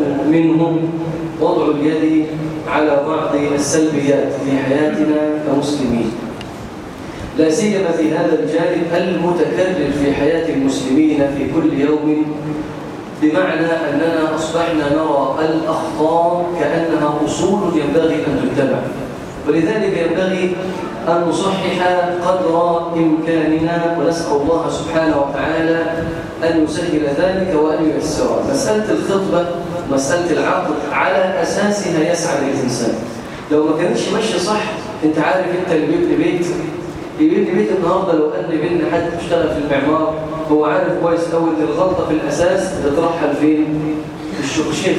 منه وضع اليد على بعض السلبيات في حياتنا كمسلمين لا سيما في هذا الجانب المتكرر في حياة المسلمين في كل يوم بمعنى أننا أصبحنا نرى الأخطاء كأنها أصول ينبغي أن تتبع ولذلك ينبغي أن نصحح قدر إمكاننا ونسأل الله سبحانه وتعالى أن يسهل ذلك وأن ييسره مسألة الخطبة مسألة العقد على أساسها يسعد الإنسان لو ما كانتش ماشية صح أنت عارف أنت اللي بيبني بيت يبني بيت النهارده لو أن بيبني حد بيشتغل في المعمار هو عارف كويس قوي ان الغلطة في الأساس بتترحل فين؟ في الشخشيخة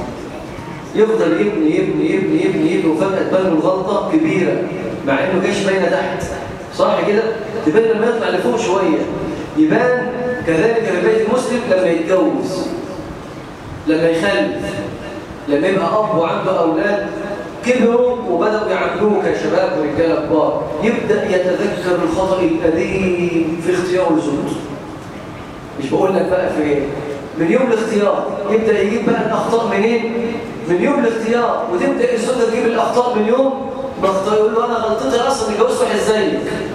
يفضل يبني يبني يبني يبني يبني وفجأة تبان الغلطة كبيرة مع انه جاش باينه تحت صح كده تبان لما يطلع لفوق شويه يبان كذلك في بيت المسلم لما يتجوز لما يخلف لما يبقى اب وعنده اولاد كبروا وبداوا يعاملوه كشباب ورجاله كبار يبدا يتذكر الخطا القديم في اختيار الزوج مش بقول لك بقى في ايه من يوم الاختيار يبدا يجيب بقى الاخطاء منين من يوم الاختيار وتبدا الزوجه تجيب الاخطاء من يوم بختار يقول له انا غلطتي اصلا اتجوزت واحد زيك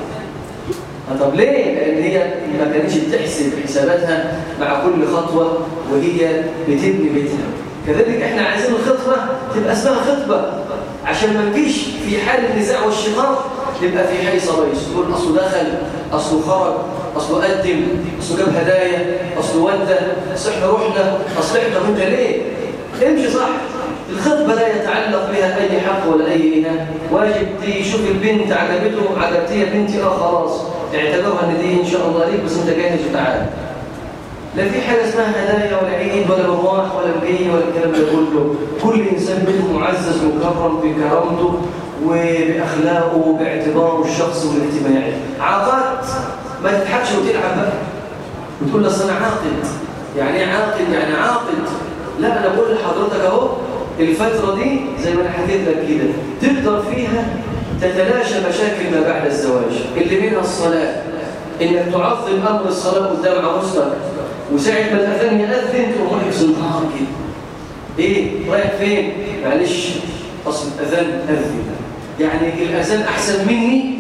طب ليه؟ لان هي ما كانتش بتحسب حساباتها مع كل خطوه وهي بتبني بيتها كذلك احنا عايزين الخطبه تبقى اسمها خطبه عشان ما نجيش في حال النزاع والشقاق يبقى في حي صبيس تقول اصله دخل اصله خرج اصله قدم اصله جاب هدايا اصله ودى اصل احنا رحنا اصل احنا انت ليه؟ امشي صح الخطبة لا يتعلق بها أي حق ولا أي إناء واجب تشوف البنت عجبته عجبتي يا بنتي اه خلاص اعتبرها ان دي إن شاء الله ليك بس أنت جاهز وتعال لا في حاجة اسمها هدايا ولا عيد ولا برواح ولا بجي ولا الكلام ده كله كل إنسان منهم معزز مكرم بكرامته وبأخلاقه وباعتباره الشخصي والاجتماعي عقد ما تضحكش وتلعب بقى وتقول لي أنا عاقد يعني ايه عاقد يعني عاقد لا أنا بقول لحضرتك أهو الفترة دي زي ما انا حكيت لك كده تقدر فيها تتلاشى مشاكل ما بعد الزواج اللي منها الصلاة انك تعظم امر الصلاة قدام عروستك وساعة ما الاذان يأذن تقوم رايح زنهار كده ايه رايح فين معلش اصل الاذان اذن يعني الاذان احسن مني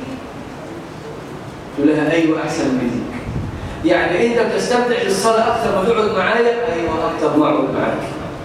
تقول لها ايوه احسن منك يعني انت بتستمتع بالصلاة اكثر ما تقعد معايا ايوه اكثر ما اقعد معاك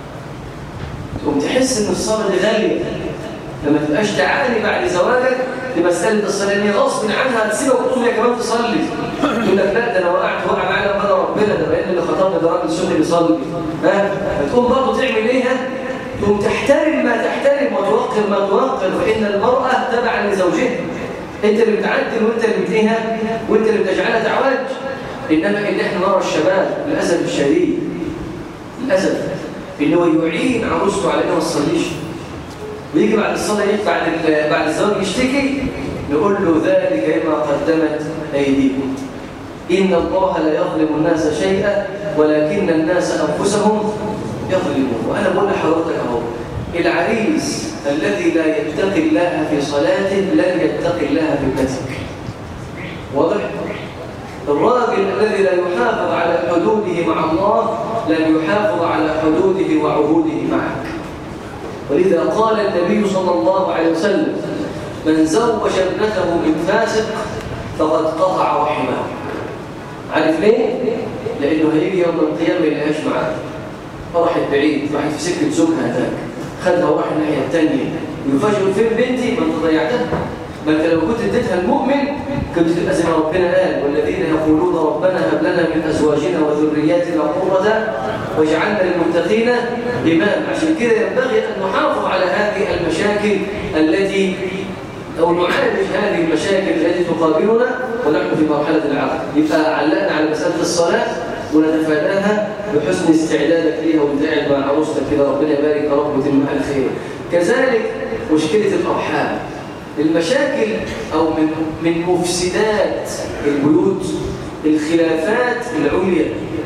تقوم تحس ان الصلاه دي غاليه لما تبقاش تعاني بعد زواجك لمساله الصلاه ان غصب عنها هتسيبك وتقوم هي كمان تصلي تقول لك لا ده انا وقعت وقع معايا لما ربنا ده بقيت اللي خطبني ده راجل سني بيصلي ها فتقوم برضه تعمل ايه تقوم تحترم ما تحترم وتوقر ما توقر فان المراه تبعا لزوجها انت اللي بتعدل وانت اللي بتنهى وانت اللي بتجعلها تعوج انما ان احنا نرى الشباب للاسف الشديد للاسف ان هو يعين عروسته على انه ما تصليش ويجي بعد الصلاه بعد بعد الزواج يشتكي نقول له ذلك بما قدمت ايديكم ان الله لا يظلم الناس شيئا ولكن الناس انفسهم يظلمون وانا بقول لحضرتك اهو العريس الذي لا يتقي الله في صلاته لن يتقي الله في بيتك واضح الراجل الذي لا يحافظ على حدوده مع الله لن يحافظ على حدوده وعهوده معك ولذا قال النبي صلى الله عليه وسلم من زوج ابنته من فاسق فقد قطع رحمه عارف ليه؟ لأنه هيجي يوم القيامة ما يلاقيهاش معاه راحت بعيد راحت في سكة زوجها هناك خدها وراح الناحية الثانية يفاجئوا فين بنتي ما انت ضيعتها ما انت لو كنت اديتها المؤمن كنت تبقى زي ما ربنا قال والذين يقولون ربنا هب لنا من ازواجنا وذرياتنا قرة واجعلنا للمتقين امام عشان كده ينبغي ان نحافظ على هذه المشاكل التي او نعالج هذه المشاكل التي تقابلنا ونحن في مرحله العقد يبقى علقنا على مساله الصلاه ونتفاداها بحسن استعدادك ليها وانت قاعد مع عروستك كده ربنا يبارك يا رب وتم على خير كذلك مشكله الارحام المشاكل أو من من مفسدات البيوت الخلافات العليا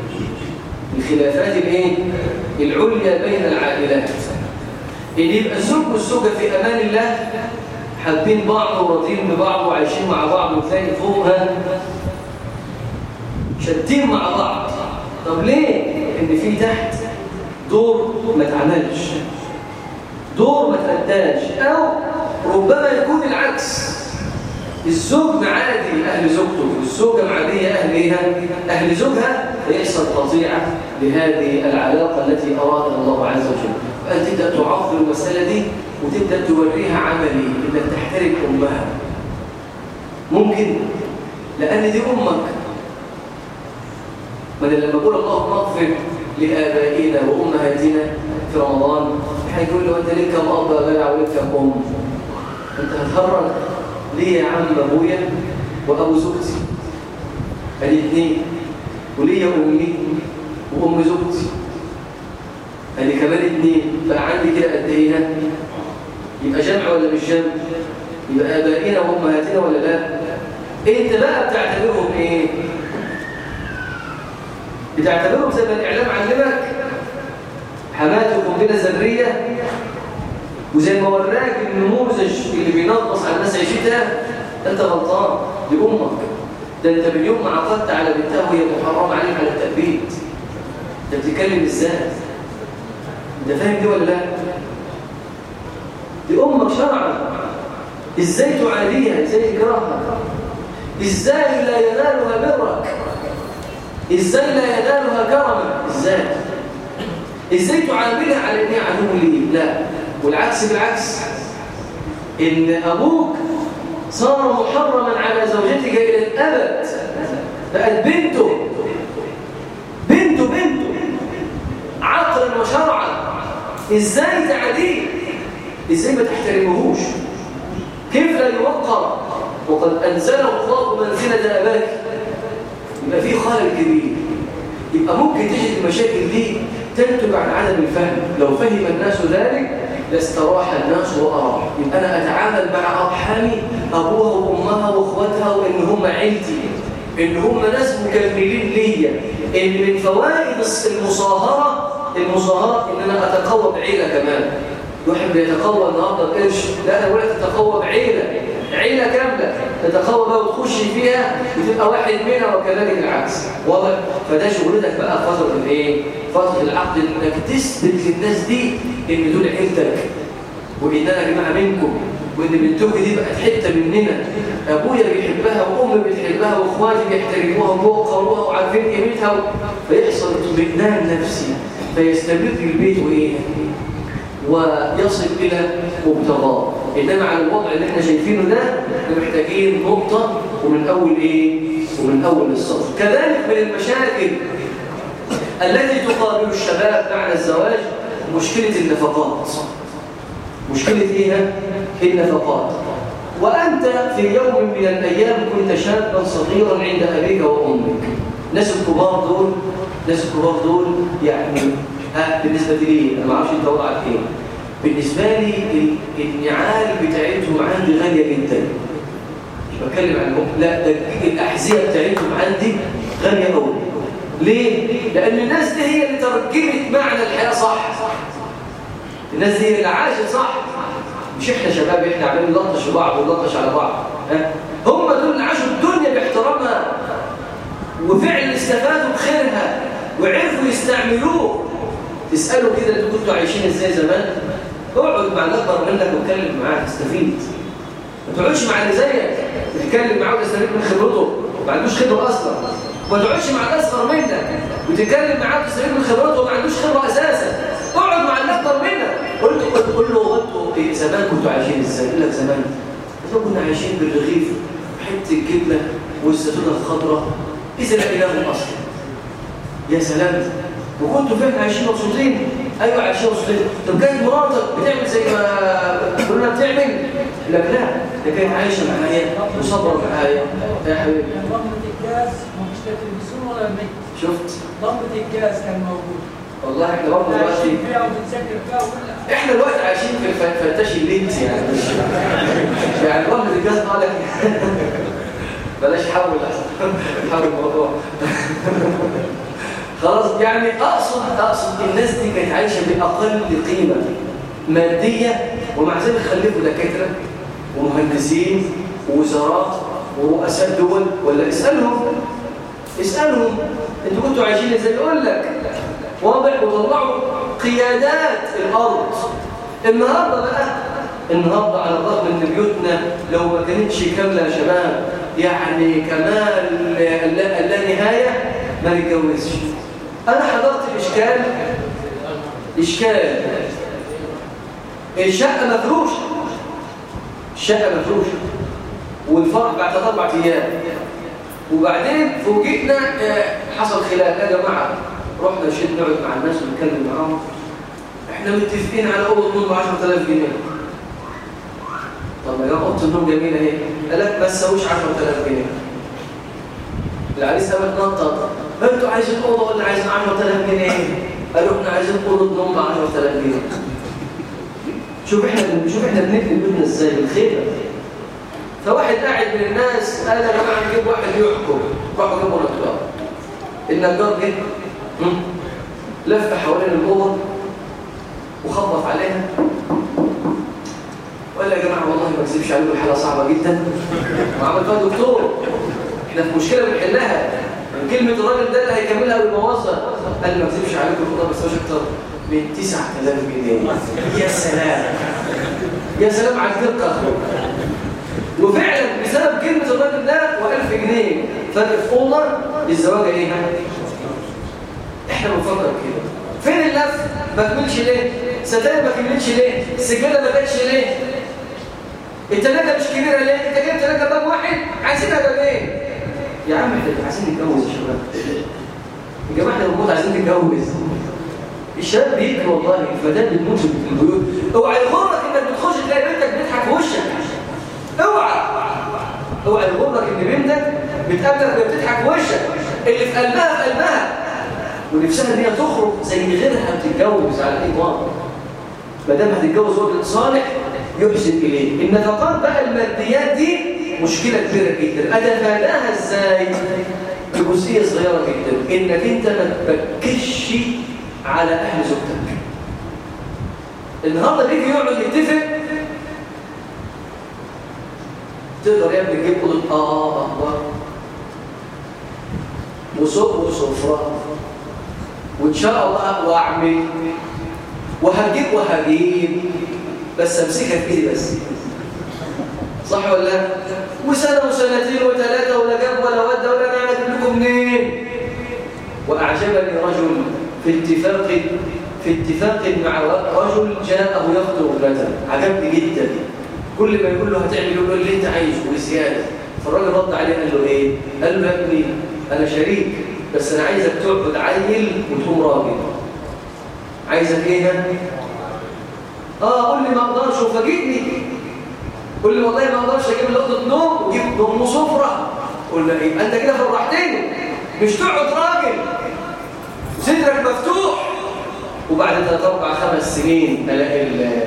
الخلافات الايه العليا بين العائلات ان يبقى الزوج والزوجه في امان الله حابين بعض وراضيين ببعض وعايشين مع بعض وتلاقي فوقها شادين مع بعض طب ليه ان في تحت دور ما اتعملش دور ما تأداش أو ربما يكون العكس الزوج معادي أهل زوجته والزوجة معادية أهلها أهل زوجها فيحصل قطيعة لهذه العلاقة التي أرادها الله عز وجل فأنت تبدأ تعظم المسألة دي وتبدأ توريها عملي إنك تحترم أمها ممكن لأن دي أمك بدل لما أقول اللهم اغفر لآبائنا وأمهاتنا في رمضان هيقول له أنت لك أب بلع ولك أم أنت هتهرج ليه يا عم أبويا وأبو زوجتي الاثنين وليا أمي وأم زوجتي ادي كمان اثنين فعندي كده قد ايه يبقى جمع ولا مش جمع يبقى ابائنا وامهاتنا ولا لا انت بقى بتعتبرهم ايه بتعتبرهم زي ما الاعلام علمك حماتكم بلا ذريه وزي ما وراك النموذج اللي بينقص على الناس عيشتها انت غلطان دي امك ده انت من يوم ما عقدت على بنتها وهي محرمه عليك على التأبيد انت بتتكلم ازاي انت فاهم دي ولا لا دي امك شرعا ازاي تعاديها ازاي تكرهها ازاي لا ينالها برك ازاي لا ينالها كرما ازاي ازاي تعاملها على انها عدو لي لا والعكس بالعكس ان ابوك صار محرما على زوجتك الى الابد بقت بنته بنته بنته عقلا وشرعا ازاي تعديه ازاي ما تحترمهوش كيف لا يوقر وقد انزله الله منزله اباك يبقى في خلل كبير يبقى ممكن تجد المشاكل دي تنتج عن عدم الفهم لو فهم الناس ذلك لاستراح الناس وأراح يبقى أنا أتعامل مع أرحامي أبوها وأمها وأخواتها وإن هم عيلتي إن هم ناس مكملين ليا إن من فوائد المصاهرة المصاهرة إن أنا أتقوى بعيلة كمان يحب يتقوى النهارده بقرش لا أنا بقول لك تتقوى بعيلة عيلة كاملة تتقوى بقى وتخش فيها وتبقى واحد منها وكذلك العكس واضح فده شغلتك بقى فترة الايه فترة العقد انك تثبت للناس دي ان دول عيلتك وان انا يا جماعه منكم وان بنتكم دي بقت حته مننا ابويا بيحبها وامي بتحبها واخواتي بيحترموها وبيوقروها وعارفين قيمتها فيحصل اطمئنان نفسي فيستمر البيت وايه ويصل إلى مبتغاه إنما على الوضع اللي احنا شايفينه ده احنا محتاجين نقطة ومن أول إيه؟ ومن أول الصف كذلك من المشاكل التي تقابل الشباب بعد الزواج مشكلة النفقات مشكلة إيه؟ النفقات وأنت في يوم من الأيام كنت شابا صغيرا عند أبيك وأمك ناس الكبار دول ناس الكبار دول يعني ها بالنسبة لي أنا ما أعرفش أنت وضعك إيه بالنسبة لي النعال بتاعتهم عندي غالية جدا مش بتكلم عن الأم لا ده الأحذية بتاعتهم عندي غالية قوي ليه؟ لأن الناس دي هي اللي ترجمت معنى الحياة صح الناس دي اللي عاشت صح مش احنا شباب احنا عاملين نلطش بعض ونلطش على بعض ها؟ هم دول اللي عاشوا الدنيا باحترامها وفعلا استفادوا بخيرها وعرفوا يستعملوه تسألوا كده انتوا كنتوا عايشين ازاي زمان اقعد مع الاكبر منك واتكلم معاه تستفيد ما تقعدش مع اللي زيك تتكلم معاه وتستفيد من خبرته ما عندوش خبره اصلا ما تقعدش مع الاصغر منك وتتكلم معاه وتستفيد من خبرته وما عندوش خبره اساسا اقعد مع الاكبر منك قول له قول له هو انتوا إيه زمان كنتوا عايشين ازاي يقول لك زمان احنا كنا عايشين بالرغيف حته الجبنه والزيتونه الخضراء اذا لقيناهم اصلا يا سلام وكنتوا فعلا عايشين مبسوطين ايوه عايشين مبسوطين طب كانت مراتك بتعمل زي ما كلنا بتعمل لك لا ده كانت عايشه معايا وصبر معايا يا حبيبي ضمة الجاز مش تلفزيون ولا النت شفت ضمة الجاز كان موجود والله احنا برضه دلوقتي عايشين فيها وبنذاكر فيها وكل احنا دلوقتي عايشين في الفتاش اللينت يعني مش يعني ضمن الجهاز طالع بلاش حول احسن حول الموضوع خلاص يعني اقصد اقصد الناس دي كانت عايشه باقل قيمه ماديه ومع ذلك خلفوا دكاتره ومهندسين ووزارات ورؤساء دول ولا اسالهم اسالهم انتوا كنتوا عايشين ازاي يقول لك واضح وطلعوا قيادات الارض النهارده بقى النهارده على الرغم ان بيوتنا لو ما كانتش كامله يا شباب يعني كمال اللا نهايه ما نتجوزش انا حضرت الاشكال اشكال الشقه مفروشه الشقه مفروشه والفرح بعد اربع ايام وبعدين فوجئنا حصل خلاف يا جماعه رحنا شد نقعد مع الناس ونتكلم معاهم احنا متفقين على اوضه نوم ب 10000 جنيه طب يا جماعه اوضه النوم جميله اهي قال لك ما تساويش 10000 جنيه العريس قام اتنطط انتوا عايزين اوضه ولا عايزين 10000 جنيه قالوا احنا عايزين اوضه نوم ب 10000 جنيه شوف احنا شوف احنا بنبني بيوتنا ازاي بالخيبه فواحد قاعد من الناس قال يا جماعه نجيب واحد يحكم راحوا جابوا نجار النجار جه لف حوالين الاوضه وخبط عليها وقال يا جماعه والله ما اكذبش عليكم الحاله صعبه جدا وعمل فيها دكتور احنا في مشكله بنحلها كلمه الراجل ده اللي هيكملها بالموظف قال ما اكذبش عليكم الخطه بس مش اكتر من 9000 جنيه يا سلام يا سلام على الدقه اخويا وفعلا بسبب كلمه الراجل ده و1000 جنيه فرق في اوضه الزواج ايه احنا بنفكر كده فين اللف ما كملش ليه ستاير ما كملتش ليه السجاده ما كانتش ليه التلاجه مش كبيره ليه انت جايب تلاجه باب واحد عايزينها بابين يا عم احنا عايزين نتجوز يا شباب يا جماعه احنا بنموت عايزين نتجوز الشباب بيبكي والله الفتاه بتموت في البيوت اوعى يغرك انك بتخش تلاقي بنتك بتضحك في وشك اوعى اوعى يغرك ان بنتك بتقابلك وهي بتضحك في وشك اللي في قلبها في قلبها ونفسها ان هي تخرج زي غيرها بتتجوز على اي وضع ما دام هتتجوز راجل صالح يحسن اليه النفقات بقى الماديات دي مشكله كبيره جدا اتفاداها ازاي بجزئيه صغيره جدا انك انت ما تبكش على اهل زوجتك النهارده بيجي يقعد يتفق تقدر يا ابني تجيب اوضه اه اكبر وسوق وسفره وان شاء الله واعمل وهجيب وهجيب بس امسكها في ايدي بس صح ولا لا وسنه وسنتين وثلاثه ولا جاب ولا ود ولا انا اجيب لكم منين واعجبني رجل في اتفاق في اتفاق مع رجل جاءه يخطب ابنته عجبني جدا كل ما يقول له هتعمل يقول له اللي انت عايزه وزياده فالراجل رد عليه قال له ايه قال له يا ابني انا شريك بس انا عايزك تقعد عيل وتقوم راجل عايزك ايه اه قول لي ما اقدرش وفاجئني قول لي والله ما اقدرش اجيب لي اوضه نوم وجيب ام سفره قول له ايه انت كده فرحتني مش تقعد راجل صدرك مفتوح وبعد ثلاث اربع خمس سنين الاقي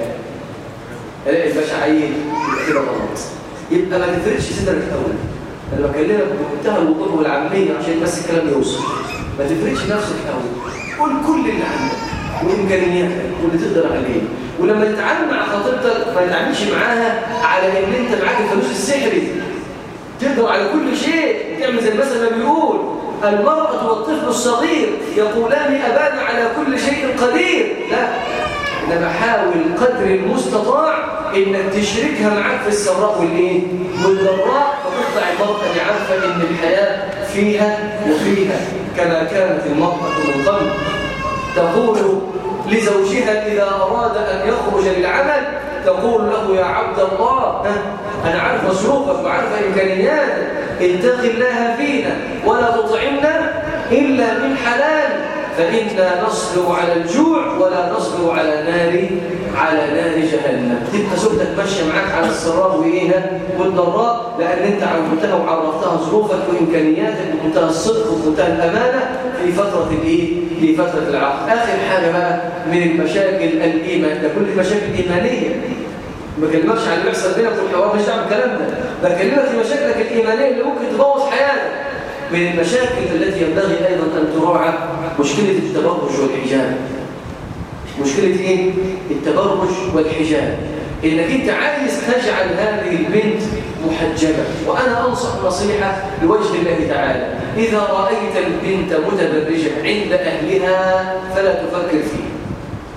الاقي الباشا عيل يبقى كده غلط يبقى ما تفرقش صدرك الاول انا بكلمك بمنتهى الوضوح والعاميه عشان بس الكلام يوصل ما تفرقش نفسك الاول قول كل اللي عندك وامكانياتك واللي تقدر عليه ولما تتعامل مع خطيبتك ما تتعاملش معاها على ان انت معاك الفلوس السحري تقدر على كل شيء تعمل زي المثل ما بيقول المرأة والطفل الصغير يقولان أبانا على كل شيء قدير لا إنما حاول قدر المستطاع إنك تشركها معك في السراء والإيه؟ والضراء فتطلع المرأة اللي عارفة إن الحياة فيها وفيها كما كانت المرأة من قبل تقول لزوجها إذا أراد أن يخرج للعمل تقول له يا عبد الله أنا عارف مصروفك وعارف إمكانياتك اتق الله فينا ولا تطعمنا إلا من حلال فإنا نصبر على الجوع ولا نصبر على نار على نار جهنم تبقى زوجتك ماشيه معاك على السراء وايه والضراء لان انت علمتها وعرفتها ظروفك وامكانياتك بمنتهى الصدق وبمنتهى الامانه في فتره الايه في فتره العقد اخر حاجه بقى من المشاكل الايمان ده كل المشاكل الايمانيه ما بكلمكش عن اللي بيحصل بينك والحوار مش دعوه بالكلام ده بكلمك في مشاكلك الايمانيه اللي ممكن تبوظ حياتك من المشاكل التي ينبغي ايضا ان تراعى مشكله التبرج والحجاب مشكله ايه التبرج والحجاب انك انت عايز تجعل هذه البنت محجبه وانا انصح نصيحه لوجه الله تعالى اذا رايت البنت متبرجه عند اهلها فلا تفكر فيه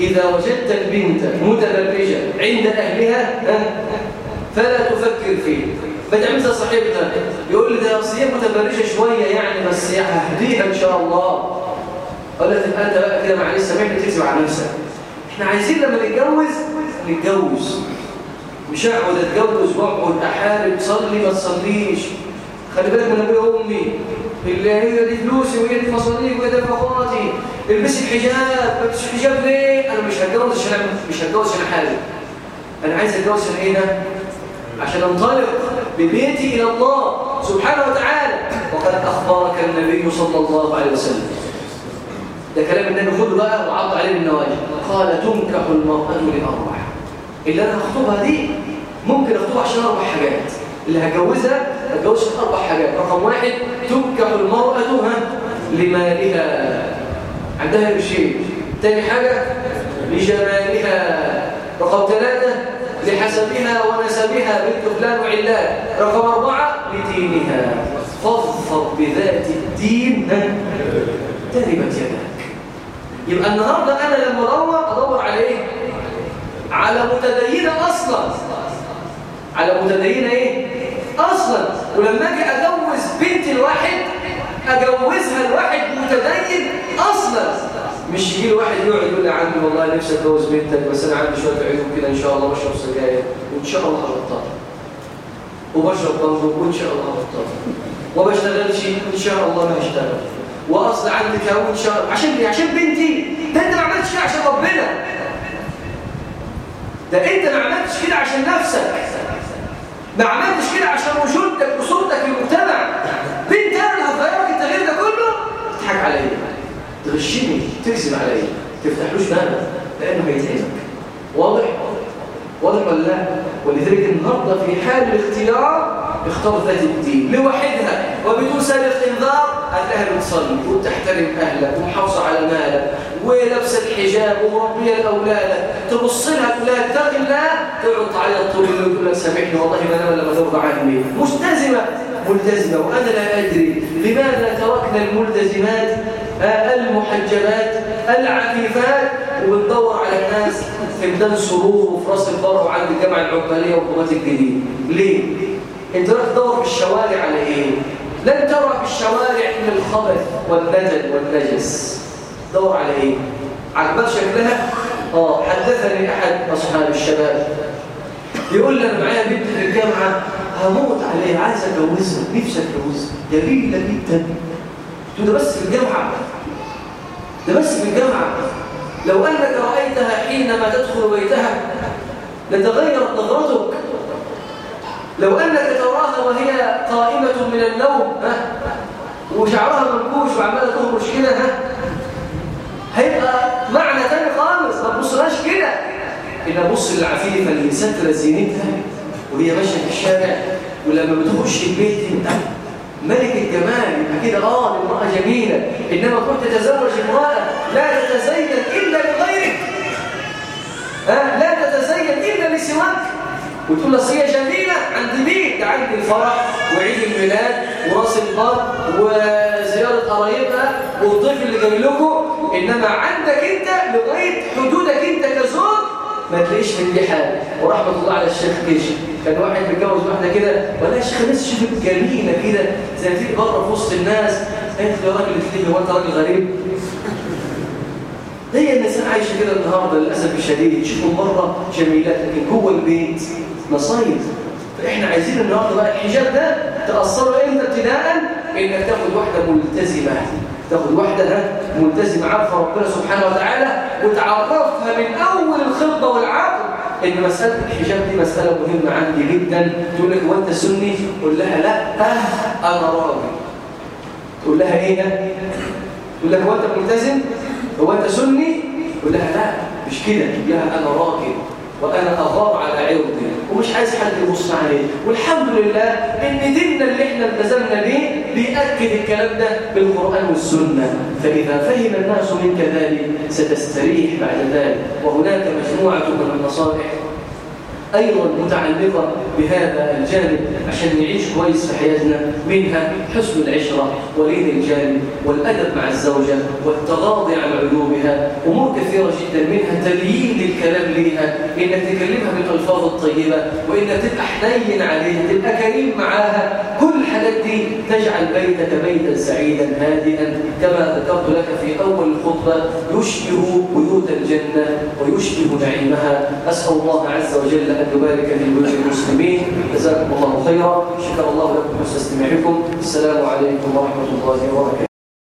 إذا وجدت البنت متبرجة عند أهلها فلا تفكر فيه ما تعملش صاحبتها يقول لي ده اصل هي متبرجه شويه يعني بس ههديها ان شاء الله اقول لك تبقى انت بقى كده معلش سامحني تكذب على نفسك احنا عايزين لما نتجوز نتجوز مش اقعد اتجوز واقعد احارب صلي ما تصليش خلي بالك من ابويا وامي اللي هي دي فلوسي وهي دي مصاريف وهي دي نفقاتي البسي الحجاب ما تلبسش الحجاب ليه؟ انا مش هتجوز عشان مش هتجوز عشان احارب انا عايز اتجوز عشان ايه ده؟ عشان انطلق ببيتي الى الله سبحانه وتعالى وقد اخبرك النبي صلى الله عليه وسلم ده كلام النبي خده بقى وعض عليه بالنواجذ قال تنكح المرأة لأربع اللي أنا هخطبها دي ممكن أخطبها عشان أربع حاجات اللي هجوزها هتجوزها أربع حاجات رقم واحد تنكح المرأة ها لمالها عندها قرشين تاني حاجة لجمالها رقم ثلاثة لحسبها ونسبها بنت فلان وعلان رقم أربعة لدينها فاظفر بذات الدين تربت يداك يبقى النهاردة أنا لما أدور أدور على إيه؟ على متدينة أصلا على متدينة إيه؟ أصلا ولما أجي أجوز بنت الواحد أجوزها الواحد متدين أصلا مش يجي له واحد يقعد يقول لي عندي والله نفسي اتجوز بنتك بس انا عندي شويه عيوب كده ان شاء الله بشرب سجاير وان شاء الله هبطل وبشرب بنزو وان شاء الله هبطل وما بشتغلش ان شاء الله ما هشتغل واصل عندي كون شهر عشان ليه عشان بنتي ده انت ما عملتش كده عشان ربنا ده انت ما عملتش كده عشان نفسك ما عملتش كده عشان وجودك وصورتك في المجتمع بنت انا اللي هتغيرك التغيير ده كله تضحك عليا تغشني تكذب عليا تفتحلوش بابك لانه هيتعبك واضح واضح ولا لا ولذلك النهارده في حال الاختيار اختار ذات الدين لوحدها وبدون سابق انذار هتلاقيها بتصلي وبتحترم اهلك ومحافظه على مالك ولابسه الحجاب ومربيه الاولاد تبص لها تقول لها اتق الله تقعد تعيط طول الليل وتقول لك سامحني والله ما انا لما ترضى عني ملتزمه ملتزمه وانا لا ادري لماذا تركنا الملتزمات المحجبات العفيفات وبندور على الناس في ميدان سرور وفي راس البر وعند الجامعه العقباليه وقوات الجديد ليه؟ انت رايح تدور في الشوارع على ايه؟ لن ترى في الشوارع الا الخبث والنجل والنجس دور على ايه؟ عجبك شكلها؟ اه حدثني احد اصحاب الشباب يقول لي انا معايا بنت في الجامعه هموت عليها عايز اتجوزها نفسي اتجوزها جميله جدا قلت ده بس في الجامعه ده بس في الجامعه لو انك رايتها حينما تدخل بيتها لتغيرت نظرتك لو انك تراها وهي قائمه من النوم ها وشعرها منكوش وعماله تهرش كده ها هيبقى معنى تاني خالص ما تبصلهاش كده ان بص للعفيفه اللي ستر زينتها وهي ماشيه في الشارع ولما بتخش البيت انت ملك الجمال يبقى كده اه المراه جميله انما تروح تتزوج امراه لا تتزين الا لغيرك ها لا تتزين الا لسواك وتقول لها هي جميله عند مين ده عند الفرح وعيد الميلاد وراس البر وزياره قرايبها والضيف اللي جاي لكم انما عندك انت لغايه حدودك انت كزوج ما تلاقيش من دي حاجه ورحمه الله على الشيخ كيش كان واحد متجوز واحده كده ولا يا شيخ الناس شوفت جميله كده زي ما تيجي بره في وسط الناس قالت له يا راجل تلاقي هو انت راجل غريب هي النساء عايشه كده النهارده للاسف الشديد تشوفهم بره جميلات لكن جوه البيت مصايب فاحنا عايزين النهارده بقى الحجاب ده تاثره امتى ابتداء انك تاخد واحده ملتزمه تاخد واحده ملتزمه عارفه ربنا سبحانه وتعالى وتعرفها من اول الخطبه والعقل ان مساله الحجاب دي مساله مهمه عندي جدا تقول لك هو انت سني قول لها لا انا راجل تقول لها ايه ده تقول لك هو انت ملتزم هو انت سني تقول لها لا مش كده تقول لها انا راجل وانا اغار على عرضي ومش عايز حد يبص عليه والحمد لله ان ديننا اللي احنا التزمنا بيه بيأكد الكلام ده بالقرآن والسنة فإذا فهم الناس منك ذلك ستستريح بعد ذلك وهناك مجموعة من النصائح أيضا متعلقة بهذا الجانب عشان نعيش كويس في حياتنا منها حسن العشرة ولين الجانب والأدب مع الزوجة والتغاضي عن عيوبها أمور كثيرة جدا منها تليين الكلام ليها إنك تكلمها بالألفاظ الطيبة وإنك تبقى حنين عليها تبقى كريم معاها كل الحاجات دي تجعل بيتك بيتا سعيدا هادئا كما ذكرت لك في أول الخطبة يشبه بيوت الجنة ويشبه نعيمها أسأل الله عز وجل أن يبارك في بيوت المسلمين جزاكم الله خيرا شكر الله لكم حسن استماعكم السلام عليكم ورحمة الله وبركاته